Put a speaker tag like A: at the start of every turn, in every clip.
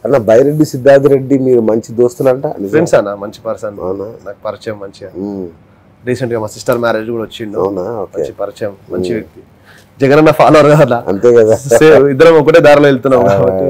A: అన్న బైరెడ్డి సిద్ధార్థ రెడ్డి మీరు మంచి దోస్తులంట నిజం?
B: ఫ్రెండ్స్ అన్న మంచి పర్సన్
A: అవునా
B: నాకు పరిచయం మంచిగా
A: ఉమ్,
B: రీసెంట్ గా మా సిస్టర్ మ్యారేజ్ కూడా వచ్చిండు
A: అవునా ఓకే
B: మంచి పరిచయం మంచి వ్యక్తి జగన్ అన్న ఫాలోవర్ కదా
A: అంతే కదా
B: సేమ్ ఇద్దరం ఒకటే దారిలో వెళ్తున్నాం కాబట్టి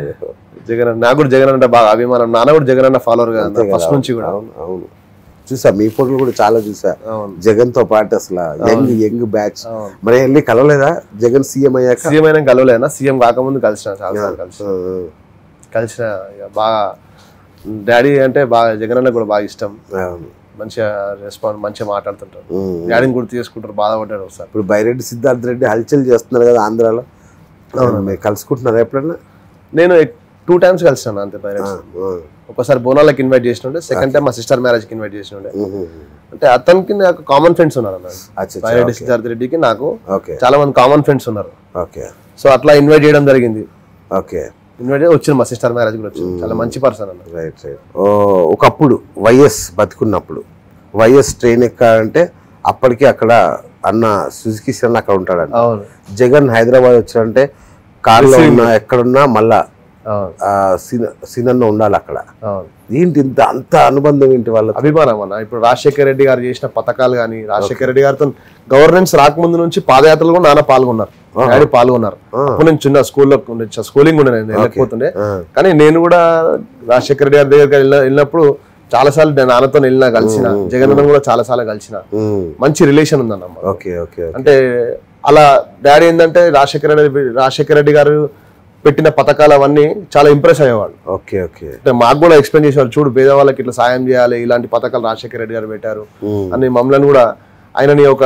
B: జగన్ అన్న- నాకు కూడా జగన్ అంటే బాగా అభిమానం నాన్న కూడా జగన్ అన్న ఫాలోవర్ కదా
A: అంతే కదా,
B: ఫస్ట్ నుంచి కూడా
A: అవును అవును చూసా మీ ఫోటోలు కూడా చాలా చూసా
B: అవును
A: జగన్ తో పాటు అసలు యంగ్ యంగ్ బ్యాచ్
B: అవును.
A: మరి వెళ్ళి కలవలేదా జగన్ సీఎం అయ్యాక
B: సీఎం అయినా కలవలేనా సీఎం కాకముందు కలిసిన చాలా సార్లు కలిసిన
A: ఆ, ఆ,
B: కలిసిన ఇక బాగా డాడీ అంటే బాగా జగన్ అన్న కూడా బాగా ఇష్టం
A: అవును
B: మంచిగా రెస్పాన్స్ మంచిగా మాట్లాడుతుంటారు
A: ఉమ్.
B: డాడీని గుర్తు చేసుకుంటారు బాధపడ్డారు ఒకసారి
A: ఇప్పుడు బైరెడ్డి సిద్ధార్థ రెడ్డి హల్చల్ చేస్తున్నారు కదా ఆంధ్రాలో మీరు కలుసుకుంటున్నారా ఎప్పుడన్నా
B: నేను టూ టైమ్స్ కలిసాను అంతే పైరెట్స్
A: ఆ,
B: ఒకసారి బోనాలకి ఇన్వైట్ చేసినుండే సెకండ్ టైం మా సిస్టర్ మ్యారేజ్కి ఇన్వైట్ చేసినుండే
A: ఉమ్, ఉమ్,
B: అంటే అతనికి నాకు కామన్ ఫ్రెండ్స్ ఉన్నారు అన్న
A: అచ్చా అచ్చా,
B: పైరెడ్డి సిద్ధార్థ రెడ్డికి నాకు
A: ఓకే
B: చాలా మంది కామన్ ఫ్రెండ్స్ ఉన్నారు
A: ఓకే
B: సో అట్లా ఇన్వైట్ చేయడం జరిగింది
A: ఓకే
B: ఇన్వైట్ చేసి వచ్చింది మా సిస్టర్ మ్యారేజ్ కూడా వచ్చింది చాలా మంచి పర్సన్ అన్న
A: రైట్ రైట్ ఓ ఒకప్పుడు వైఎస్ బతుకున్నప్పుడు వైఎస్ ట్రైన్ ఎక్కాలంటే అప్పటికి అక్కడ అన్న సుజుకి కిషన్ అక్కడ ఉంటాడంట
B: అవును
A: జగన్ హైదరాబాద్ వచ్చాడంటే కార్లో ఉన్నా ఎక్కడున్నా మళ్ళా
B: అవును
A: ఆ, సీన- సీనన్న ఉండాలి అక్కడ
B: అవును
A: ఏంటి ఇంత అంత అనుబంధం ఏంటి వాళ్ళ
B: అభిమానం అన్న ఇప్పుడు రాజశేఖర రెడ్డి గారు చేసిన పథకాలు కానీ రాజశేఖర రెడ్డి గారితో గవర్నెన్స్ రాకముందు నుంచి పాదయాత్రలు కూడా నాన్న పాల్గొన్నారు డాడీ పాల్గొన్నారు అప్పుడు నేను చిన్న స్కూల్లో స్కూలింగ్ ఉండే నేను వెళ్ళకపోతుండే కానీ నేను కూడా రాజశేఖర రెడ్డి గారి దగ్గరికి వెళ్ళిన- వెళ్ళినప్పుడు చాలా సార్లు నేను నాన్నతో వెళ్ళినా కలిసిన జగన్ అన్న కూడా చాలా సార్లు కలిసిన మంచి రిలేషన్ ఉందన్న మాకు.
A: ఓకే ఓకే
B: అంటే అలా డాడీ ఏంటంటే రాజశేఖర రెడ్డి రాజశేఖర రెడ్డి గారు పెట్టిన పథకాలు అవన్నీ చాలా ఇంప్రెస్ అయ్యేవాళ్ళు
A: ఓకే ఓకే
B: అంటే మాకు కూడా ఎక్స్ప్లెయిన్ చేసేవారు చూడు పేదవాళ్ళకి ఇట్లా సాయం చేయాలి ఇలాంటి పథకాలు రాజశేఖర రెడ్డి గారు పెట్టారు
A: ఉమ్,
B: అని మమ్మల్ని కూడా ఆయనని ఒక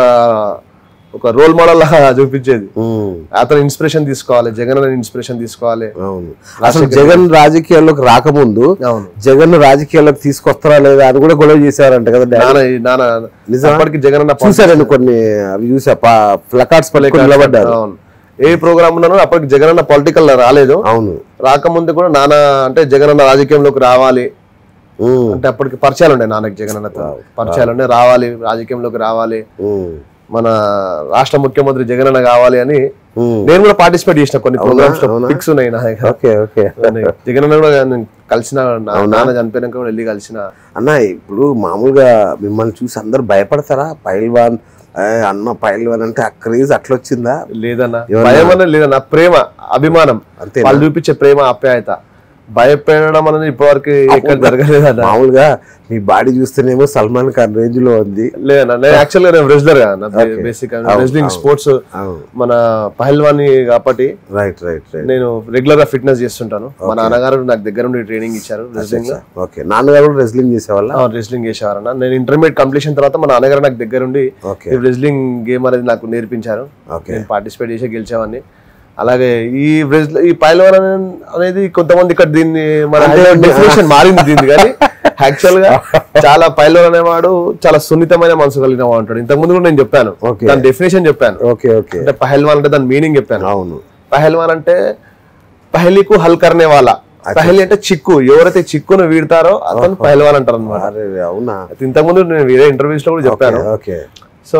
B: ఒక రోల్ మోడల్ లాగా చూపించేది
A: ఉమ్,
B: అతను ఇన్స్పిరేషన్ తీసుకోవాలి జగన్ అని ఇన్స్పిరేషన్ తీసుకోవాలి
A: అవును అసలు జగన్ రాజకీయాల్లోకి రాకముందు
B: అవును
A: జగన్ రాజకీయాల్లోకి తీసుకొస్తారా లేదా అని కూడా గొడవ చేశారంట కదా డాడీ
B: నాన్న నాన్న
A: నిజమా?
B: అప్పటికి జగన్ అన్న
A: చూసారండి కొన్ని అవి చూసా ప్లకార్డ్స్ పట్టుకొని నిలబడ్డారు
B: అవును ఏ ప్రోగ్రామ్ ఉన్నానో అప్పటికి జగన్ అన్న పొలిటికల్ రాలేదు
A: అవును
B: రాకముందు కూడా నాన్న అంటే జగన్ అన్న రాజకీయంలోకి రావాలి
A: ఉమ్,
B: అంటే అప్పటికి పరిచయాలు ఉండే నాన్నకి జగన్ అన్నతో పరిచయాలు ఉండే రావాలి రాజకీయంలోకి రావాలి
A: ఉమ్,
B: మన రాష్ట్ర ముఖ్యమంత్రి జగన్ అన్న కావాలి అని
A: ఉమ్.
B: నేను కూడా పార్టిసిపేట్ చేసిన కొన్ని ప్రోగ్రామ్స్ లో
A: అవునా?
B: పిక్స్ ఉన్నాయి నా దగ్గర
A: ఓకే ఓకే
B: జగన్ అన్న కూడా నేను కలిసిన నా నాన్న చనిపోయినాక కూడా వెళ్ళి కలిసిన
A: అన్న ఇప్పుడు మామూలుగా మిమ్మల్ని చూసి అందరు భయపడతారా పైల్వాన్ ఏ, అన్న పైల్వాన్ అంటే ఆ క్రేజ్ అట్లా వచ్చిందా
B: లేదన్న భయం అన్న లేదన్న ప్రేమ అభిమానం
A: అంతే
B: వాళ్ళు చూపించే ప్రేమ ఆప్యాయత భయపెట్టడం అనేది ఇప్పటివరకు ఎక్కడ జరగలేదన్న
A: మామూలుగా మీ బాడీ చూస్తేనేమో సల్మాన్ ఖాన్ రేంజ్ లో ఉంది
B: లేదన్న నేను యాక్చువల్ గా నేను రెజ్లర్ బేసిక్ రెజ్లింగ్ స్పోర్ట్స్
A: అవును
B: మన పహల్వాని కాబట్టి
A: రైట్ రైట్ రైట్
B: నేను రెగ్యులర్ గా ఫిట్నెస్ చేస్తుంటాను మా నాన్నగారు నాకు దగ్గర నుండి ట్రైనింగ్ ఇచ్చారు రెజ్లింగ్
A: ఓకే నాన్నగారు కూడా రెజ్లింగ్ చేసేవాళ్ళ
B: రెజ్లింగ్ చేసేవారన్న నేను ఇంటర్మీడియట్ కంప్లీషన్ తర్వాత మా నాన్నగారు నాకు దగ్గర ఉండి
A: ఓకే
B: రెజ్లింగ్ గేమ్ అనేది నాకు నేర్పించారు
A: ఓకే
B: నేను పార్టిసిపేట్ చేసి గెలిచేవాడిని అలాగే ఈ wrestl- ఈ పైలవన్ అనేది కొంతమంది ఇక్కడ దీన్ని మన డెఫినేషన్ మారింది దీన్ని కానీ యాక్చువల్ గా చాలా పైలవన్ అనేవాడు చాలా సున్నితమైన మనసు కలిగిన వాడు అంటాడు ఇంతకు ముందు కూడా నేను చెప్పాను
A: Okay.
B: దాని డెఫినేషన్ చెప్పాను
A: ఓకే ఓకే
B: అంటే పహల్వాన్ అంటే దాని మీనింగ్ చెప్పాను
A: అవును
B: పహల్వాన్ అంటే పహలీకు హల్ కర్నే వాళ్ళ పహలి అంటే చిక్కు ఎవరైతే చిక్కును వీడతారో అతను పహల్వాన్ అంటారు అనమాట
A: అరే అవునా
B: ఇంతకు ముందు నేను వేరే ఇంటర్వ్యూస్ లో కూడా చెప్పాను
A: ఓకే
B: సో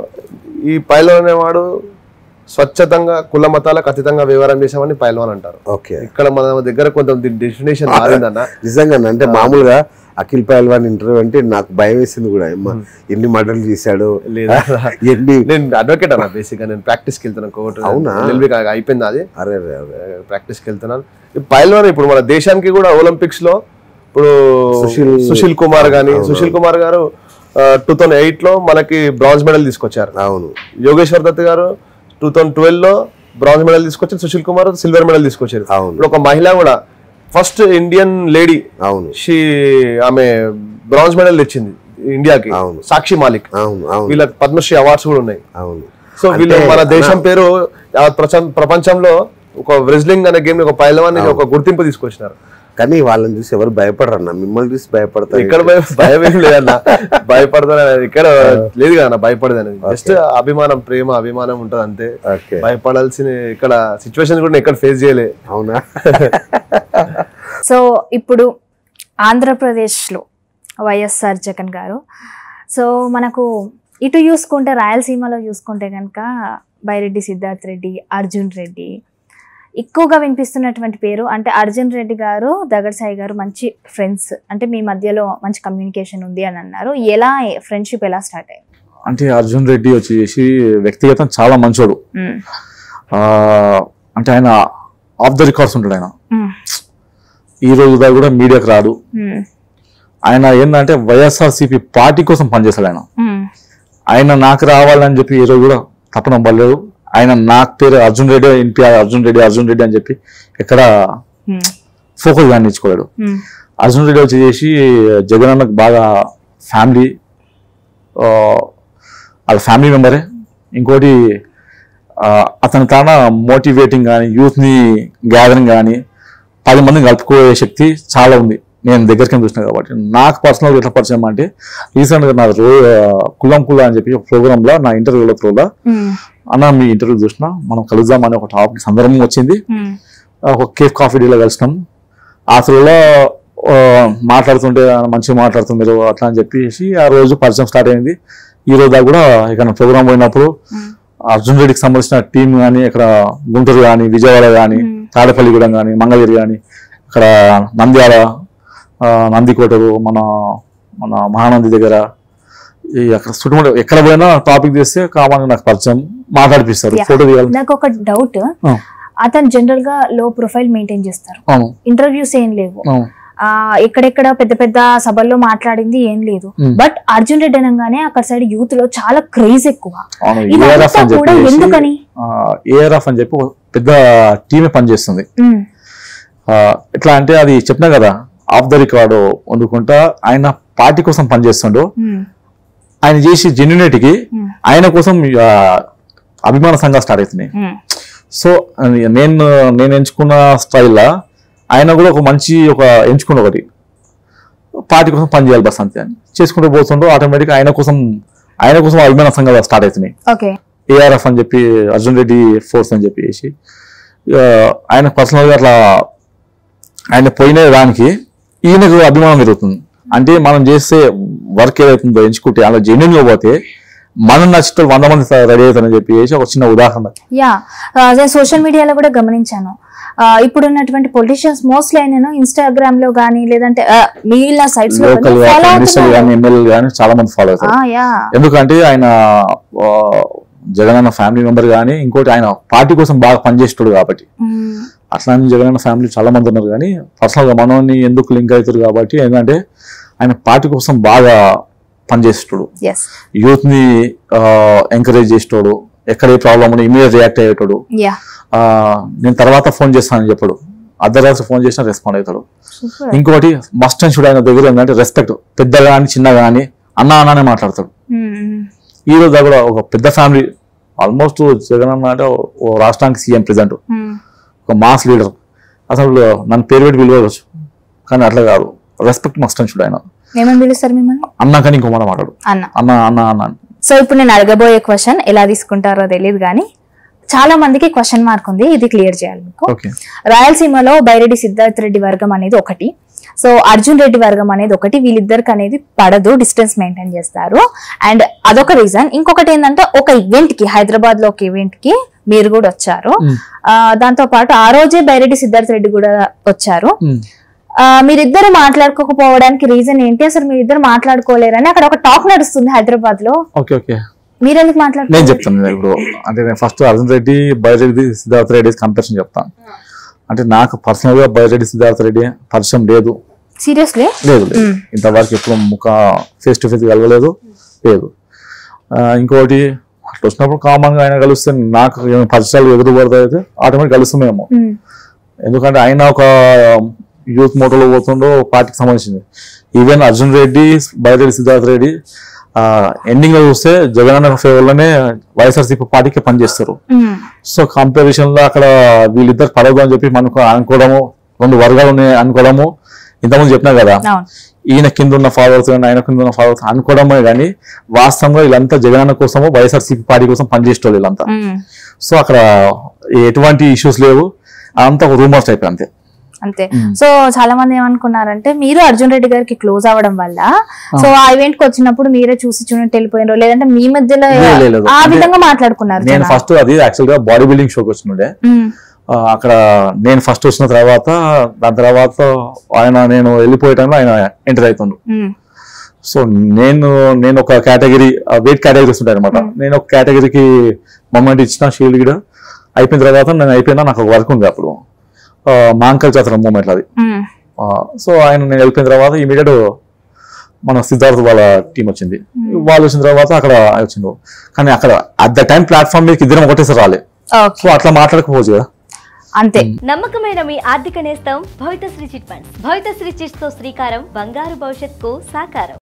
B: ఈ పైలవన్ అనేవాడు స్వచ్ఛతంగా కుల మతాలకు అతీతంగా వ్యవహారం చేసామని పైలవాన్ అంటారు
A: ఓకే
B: ఇక్కడ మన దగ్గర కొంత డెఫినేషన్ మారిందన్న
A: నిజంగా అంటే మామూలుగా అఖిల్ పైల్వాన్ ఇంటర్వ్యూ అంటే నాకు భయం వేసింది కూడా అమ్మ ఎన్ని మర్డర్లు చేశాడు
B: లేదా
A: ఎన్ని
B: నేను అడ్వకేట్ అన్న బేసిక్ గా నేను ప్రాక్టీస్ కి వెళ్తున్నాను కోర్టు
A: అవునా?
B: ఎల్బీ అయిపోయింది అది
A: అరే అరే అరే
B: ప్రాక్టీస్ కి వెళ్తున్నాను ఈ పైల్వాన్ ఇప్పుడు మన దేశానికి కూడా ఒలింపిక్స్ లో ఇప్పుడు
A: సుశీల్-
B: సుశీల్ కుమార్ గాని సుశీల్ కుమార్ గారు టూ థౌసండ్ ఎయిట్ లో మనకి బ్రాంజ్ మెడల్ తీసుకొచ్చారు
A: అవును
B: Yogeshwar Dutt garu two thousand twelve లో బ్రాంజ్ మెడల్ తీసుకొచ్చారు సుశీల్ కుమార్ సిల్వర్ మెడల్ తీసుకొచ్చారు
A: అవును
B: ఇప్పుడు ఒక మహిళ కూడా ఫస్ట్ ఇండియన్ లేడీ
A: అవును
B: షీ ఆమె బ్రాంజ్ మెడల్ తెచ్చింది ఇండియాకి
A: అవును.
B: సాక్షి మాలిక్
A: అవును అవును
B: వీళ్ళకి పద్మశ్రీ అవార్డ్స్ కూడా ఉన్నాయి
A: అవును
B: సో వీళ్ళు మన దేశం పేరు యావత్ ప్రపంచం- ప్రపంచంలో ఒక రెజ్లింగ్ అనే గేమ్ ఒక పైలవాన్ ఒక గుర్తింపు తీసుకొచ్చినారు
A: కానీ వాళ్ళని చూసి ఎవరు భయపడరు అన్న మిమ్మల్ని చూసి భయపడతారు
B: ఇక్కడ భయం భయం ఏం లేదన్న భయపడతాను ఇక్కడ లేదు కదా భయపడదు అనేది జస్ట్ అభిమానం ప్రేమ అభిమానం ఉంటది అంతే
A: ఓకే
B: భయపడాల్సిన ఇక్కడ సిచ్యువేషన్ కూడా నేను ఎక్కడ ఫేస్ చేయలే
A: అవునా
C: సో ఇప్పుడు ఆంధ్రప్రదేశ్లో వైఎస్ఆర్ జగన్ గారు సో మనకు ఇటు చూసుకుంటే రాయలసీమలో చూసుకుంటే కనుక బైరెడ్డి సిద్ధార్థ్ రెడ్డి అర్జున్ రెడ్డి ఎక్కువగా వినిపిస్తున్నటువంటి పేరు అంటే అర్జున్ రెడ్డి గారు దగడ్ సాయి గారు మంచి ఫ్రెండ్స్ అంటే మీ మధ్యలో మంచి కమ్యూనికేషన్ ఉంది అని అన్నారు ఎలా ఫ్రెండ్షిప్ ఎలా స్టార్ట్ అయ్యింది
D: అంటే అర్జున్ రెడ్డి వచ్చేసి వ్యక్తిగతం చాలా మంచోడు
C: మ్మ్.
D: ఆ, అంటే ఆయన ఆఫ్ ద రికార్డ్స్ ఉంటాడు ఆయన
C: మ్మ్.
D: ఈ రోజు దాకా కూడా మీడియాకి రాడు
C: మ్మ్.
D: ఆయన ఏంటంటే వైఎస్ఆర్సీపీ పార్టీ కోసం పనిచేస్తాడు ఆయన
C: మ్మ్.
D: ఆయన నాకు రావాలని చెప్పి ఈ రోజు కూడా తప్పన పడలేదు ఆయన నాకు పేరు అర్జున్ రెడ్డి ఎన్పిఆర్ అర్జున్ రెడ్డి అర్జున్ రెడ్డి అని చెప్పి ఎక్కడ
C: మ్మ్.
D: ఫోకస్ కానీ ఇచ్చుకోలేడు
C: మ్మ్.
D: అర్జున్ రెడ్డి వచ్చేసి జగన్ అన్నకు బాగా ఫ్యామిలీ ఆ, వాళ్ళ ఫ్యామిలీ మెంబరే ఇంకోటి ఆ, అతని తాన మోటివేటింగ్ కానీ యూత్ని గ్యాదరింగ్ కానీ పది మందిని కలుపుకోయే శక్తి చాలా ఉంది నేను దగ్గరికి చూసిన కాబట్టి నాకు పర్సనల్గా ఎట్లా పరిచయం అంటే రీసెంట్గా నా రో కులం కుల అని చెప్పి ఒక ప్రోగ్రాంలో నా ఇంటర్వ్యూలో త్రోలో
C: మ్మ్.
D: అన్న మీ ఇంటర్వ్యూ చూసిన మనం కలుద్దాం అనే ఒక టాపిక్ సందర్భం వచ్చింది
C: మ్మ్.
D: ఒక కేఫ్ కాఫీ డీలో కలిసినాం ఆ త్రూలో ఆ, మాట్లాడుతుంటే ఆయన మంచిగా మాట్లాడుతుంది మీరు అట్లా అని చెప్పేసి ఆ రోజు పరిచయం స్టార్ట్ అయింది ఈ రోజు దాకా కూడా ఇక్కడ ప్రోగ్రామ్ పోయినప్పుడు
C: మ్మ్.
D: అర్జున్ రెడ్డికి సంబంధించిన టీం కానీ ఇక్కడ గుంటూరు కానీ విజయవాడ కానీ
C: మ్మ్.
D: తాడపల్లిగూడెం కానీ మంగళగిరి కానీ ఇక్కడ నంద్యాల ఆ, నందికోటరు మన మన మహానంది దగ్గర ఈ అక్కడ చుట్టుముట్టు ఎక్కడ పోయినా టాపిక్ చేస్తే కామన్ నాకు పరిచయం మాట్లాడిపిస్తారు
C: Yeah.
D: ఫోటో తీయాలి
C: నాకు ఒక డౌట్
D: ఆ,
C: అతను జనరల్ గా లో ప్రొఫైల్ మెయింటైన్ చేస్తారు
D: అవును
C: ఇంటర్వ్యూస్ ఏం లేవు
D: అవును
C: ఆ ఎక్కడెక్కడ పెద్ద పెద్ద సభల్లో మాట్లాడింది ఏం లేదు
D: మ్మ్.
C: బట్ అర్జున్ రెడ్డి అనగానే అక్కడ సైడ్ యూత్ లో చాలా క్రేజ్ ఎక్కువ
D: అవును
C: ఇదంతా
D: ఏఆర్ఎఫ్ అని
C: కూడా
D: చెప్పి
C: ఎందుకని?
D: ఏఆర్ఎఫ్ అని చెప్పి ఒక పెద్ద టీమే పనిచేస్తుంది
C: మ్మ్.
D: ఆ, ఎట్లా అంటే అది చెప్పినా కదా ఆఫ్ ద రికార్డు వండుకుంటా ఆయన పార్టీ కోసం పనిచేస్తుండు
C: మ్మ్.
D: ఆయన చేసి జెన్యునిటీకి
C: మ్మ్.
D: ఆయన కోసం ఆ, అభిమాన సంఘాలు స్టార్ట్ అవుతున్నాయి
C: మ్మ్.
D: సో నేను నేను ఎంచుకున్న స్టైల్లో ఆయన కూడా ఒక మంచి ఒక ఎంచుకున్న ఒకటి పార్టీ కోసం పనిచేయాలి బస్ అంతే అని చేసుకుంటూ పోతుండో ఆటోమేటిక్గా ఆయన కోసం ఆయన కోసం అభిమాన సంఘాలు స్టార్ట్ అవుతున్నాయి
C: ఓకే
D: ఏఆర్ఎఫ్ అని చెప్పి అర్జున్ రెడ్డి ఫోర్స్ అని చెప్పేసి ఇక ఆయన పర్సనల్గా అట్లా ఆయన పోయిన దానికి ఈయనకు అభిమానం పెరుగుతుంది అంటే మనం చేసే వర్క్ ఏదైతుందో ఎంచుకుంటే అలా జెన్యున్గా పోతే మనం నచ్చితే వంద మంది రెడీ అవుతారని చెప్పేసి ఒక చిన్న ఉదాహరణ
C: యా నేను సోషల్ మీడియాలో కూడా గమనించాను ఆ, ఇప్పుడు ఉన్నటువంటి పొలిటీషియన్స్ మోస్ట్లీ ఆయన ఇన్స్టాగ్రామ్ లో కానీ లేదంటే ఆ, మిగిలిన సైట్స్ లో
D: లోకల్
C: ఫాలో
D: మినిస్టర్ కానీ ఎమ్మెల్యేలు కానీ చాలా మంది ఫాలో అవుతారు
C: యా
D: ఎందుకంటే ఆయన ఆ, జగన్ అన్న ఫ్యామిలీ మెంబర్ కానీ ఇంకోటి ఆయన పార్టీ కోసం బాగా పనిచేస్తాడు కాబట్టి అట్లా అని జగన్ అన్న ఫ్యామిలీ చాలా మంది ఉన్నారు కానీ పర్సనల్ గా మనోని ఎందుకు లింక్ అవుతారు కాబట్టి ఏంటంటే ఆయన పార్టీ కోసం బాగా పనిచేస్తాడు
C: ఎస్
D: యూత్ ని ఎంకరేజ్ చేసేటోడు ఎక్కడ ఏ ప్రాబ్లం ఉన్నా ఇమీడియట్ రియాక్ట్ అయ్యేటోడు
C: యా
D: ఆ, నేను తర్వాత ఫోన్ చేస్తానని చెప్పాడు అర్ధరాత్రి ఫోన్ చేసినా రెస్పాండ్ అవుతాడు
C: సూపర్
D: ఇంకోటి మస్ట్ అండ్ షుడ్ ఆయన దగ్గర ఏంటంటే రెస్పెక్ట్ పెద్ద కానీ చిన్న కానీ అన్న అన్ననే మాట్లాడతాడు ఈ రోజు కూడా ఒక పెద్ద ఫ్యామిలీ ఆల్మోస్ట్ జగన్ అన్న అంటే ఓ- ఓ రాష్ట్రానికి సీఎం ప్రెసిడెంట్ ఒక మాస్ లీడర్ అసలు నన్ను పేరు పెట్టి పిలవచ్చు కానీ అట్లా కాదు రెస్పెక్ట్ మస్ట్ అని చూడు ఆయన
C: ఏమని పిలుస్తారు మిమ్మల్ని
D: అన్న కానీ ఇంకో మాట మాట్లాడు
C: అన్న
D: అన్న అన్న అన్న అని.
C: సో ఇప్పుడు నేను అడగబోయే క్వశ్చన్ ఎలా తీసుకుంటారో తెలియదు కానీ చాలా మందికి క్వశ్చన్ మార్క్ ఉంది ఇది క్లియర్ చేయాలి మీకు
D: ఓకే
C: రాయలసీమలో బైరెడ్డి సిద్ధార్థ్ రెడ్డి వర్గం అనేది ఒకటి సో అర్జున్ రెడ్డి వర్గం అనేది ఒకటి వీళ్ళిద్దరికి అనేది పడదు డిస్టెన్స్ మెయింటైన్ చేస్తారు అండ్ అదొక రీజన్ ఇంకొకటి ఏంటంటే ఒక ఈవెంట్ కి హైదరాబాద్ లో ఒక ఈవెంట్ కి మీరు కూడా వచ్చారు
D: మ్.
C: ఆ, దాంతో పాటు ఆ రోజే బైరెడ్డి సిద్ధార్థ్ రెడ్డి కూడా వచ్చారు
D: ఉమ్.
C: ఆ, మీరిద్దరు మాట్లాడుకోకపోవడానికి రీజన్ ఏంటి అసలు మీరిద్దరు మాట్లాడుకోలేరని అక్కడ ఒక టాక్ నడుస్తుంది హైదరాబాద్ లో
D: ఓకే ఓకే
C: మీరెందుకు
D: నేను
C: మాట్లాడుకో
D: చెప్తాను ఇప్పుడు అంటే నేను ఫస్ట్ అర్జున్ రెడ్డి బైరెడ్డి సిద్ధార్థ రెడ్డి కంపారిజన్ చెప్తాను అంటే నాకు పర్సనల్ గా బైరెడ్డి సిద్ధార్థ రెడ్డి పరిచయం లేదు
C: సీరియస్లీ
D: లేదు లేదు ఇంతవరకు ఎప్పుడు ముఖ ఫేస్ టు ఫేస్ కలవలేదు లేదు ఆ, ఇంకోటి అట్లా వచ్చినప్పుడు కామన్ గా ఆయన కలిస్తే నాకు ఏమైనా పరిచయాలు ఎదురు పడతాయితే ఆటోమేటిక్ కలుస్తామేమో ఎందుకంటే ఆయన ఒక యూత్ మోటోలో పోతుండో పార్టీకి సంబంధించింది ఈవెన్ అర్జున్ రెడ్డి బయరెడ్డి సిద్ధార్థ రెడ్డి ఎండింగ్ లో చూస్తే జగనన్న ఫేవర్ లోనే వైఎస్ఆర్సీపీ పార్టీకి పనిచేస్తారు సో కంపారిజన్ లో అక్కడ వీళ్ళిద్దరు పడదు అని చెప్పి మనకు అనుకోవడము రెండు వర్గాలు ఉన్నాయి అనుకోవడము ఇంతకుముందు చెప్పినా కదా
C: అవును
D: ఈయన కింద ఉన్న ఫాలోవర్స్ కానీ ఆయన కింద ఉన్న ఫాలోవర్స్ అనుకోవడమే కానీ వాస్తవంగా వీళ్ళంతా జగనన్న కోసము వైఎస్ఆర్సీపీ పార్టీ కోసం పనిచేసేటోళ్ళు వీళ్ళంతా
C: మ్మ్.
D: సో అక్కడ ఎటువంటి ఇష్యూస్ లేవు అంతా ఒక రూమర్స్ టైప్ అంతే
C: అంతే సో చాలా మంది ఏమనుకున్నారంటే మీరు అర్జున్ రెడ్డి గారికి క్లోజ్ అవ్వడం వల్ల సో ఆ ఈవెంట్ కి వచ్చినప్పుడు మీరే చూసి చూడండి వెళ్ళిపోయినారు లేదంటే మీ మధ్యలో
D: లేదు, లేదు.
C: ఆ
D: అంటే
C: విధంగా మాట్లాడుకున్నారు
D: నేను
C: జనాలు.
D: ఫస్ట్ అది యాక్చువల్ గా బాడీ బిల్డింగ్ షోకి వచ్చినుండే
C: మ్మ్.
D: ఆ, అక్కడ నేను ఫస్ట్ వచ్చిన తర్వాత దాని తర్వాత ఆయన నేను వెళ్ళిపోయే టైంలో ఆయన ఎంటర్ అవుతుండు
C: మ్మ్.
D: సో నేను నేను ఒక కేటగిరీ వెయిట్ కేటగిరీస్ ఉంటాయి అనమాట నేను ఒక కేటగిరీకి మొమెంట్ ఇచ్చిన షీల్డ్ గిడ అయిపోయిన తర్వాత నేను అయిపోయినా నాకు ఒక వర్క్ ఉంది అప్పుడు ఆ, మాంకల్ జాతర మూమెంట్ అది
C: మ్మ్.
D: ఆ, సో ఆయన నేను వెళ్ళిపోయిన తర్వాత ఇమీడియట్ మన సిద్ధార్థ్ వాళ్ళ టీం వచ్చింది వాళ్ళు వచ్చిన తర్వాత అక్కడ ఆయన వచ్చిండు కానీ అక్కడ అట్ ద టైం ప్లాట్ఫామ్ మీద ఇద్దరం ఒకటేసారి రాలే
C: ఓకే
D: సో అట్లా మాట్లాడకపోవచ్చు కదా
C: అంతే
E: నమ్మకమైన మీ ఆర్థిక నేస్తం Bhavithasri chit funds Bhavithasri chits తో శ్రీకారం బంగారు భవిష్యత్తుకు సాకారం